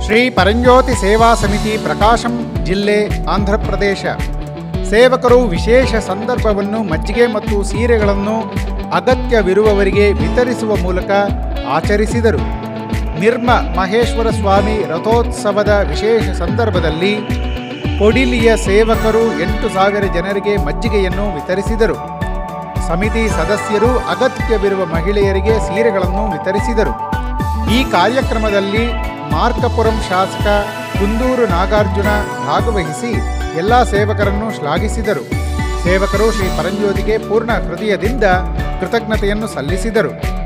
ಶ್ರೀ ಪರಂಜ್ಯೋತಿ ಸೇವಾ ಸಮಿತಿ ಪ್ರಕಾಶಂ ಜಿಲ್ಲೆ ಆಂಧ್ರಪ್ರದೇಶ ಸೇವಕರು ವಿಶೇಷ ಸಂದರ್ಭವನ್ನು ಮಜ್ಜಿಗೆ ಮತ್ತು ಸೀರೆಗಳನ್ನು ಅಗತ್ಯವಿರುವವರಿಗೆ ವಿತರಿಸುವ ಮೂಲಕ ಆಚರಿಸಿದರು ನಿರ್ಮ ಮಹೇಶ್ವರ ಸ್ವಾಮಿ ರಥೋತ್ಸವದ ವಿಶೇಷ ಸಂದರ್ಭದಲ್ಲಿ ಕೊಡಿಲಿಯ ಸೇವಕರು ಎಂಟು ಸಾವಿರ ಜನರಿಗೆ ಮಜ್ಜಿಗೆಯನ್ನು ವಿತರಿಸಿದರು ಸಮಿತಿ ಸದಸ್ಯರು ಅಗತ್ಯವಿರುವ ಮಹಿಳೆಯರಿಗೆ ಸೀರೆಗಳನ್ನು ವಿತರಿಸಿದರು ಈ ಕಾರ್ಯಕ್ರಮದಲ್ಲಿ ಮಾರ್ಕಪುರಂ ಶಾಸಕ ಕುಂದೂರು ನಾಗಾರ್ಜುನ ಭಾಗವಹಿಸಿ ಎಲ್ಲ ಸೇವಕರನ್ನು ಶ್ಲಾಘಿಸಿದರು ಸೇವಕರು ಶ್ರೀ ಪರಂಜ್ಯೋತಿಗೆ ಪೂರ್ಣ ಹೃದಯದಿಂದ ಕೃತಜ್ಞತೆಯನ್ನು ಸಲ್ಲಿಸಿದರು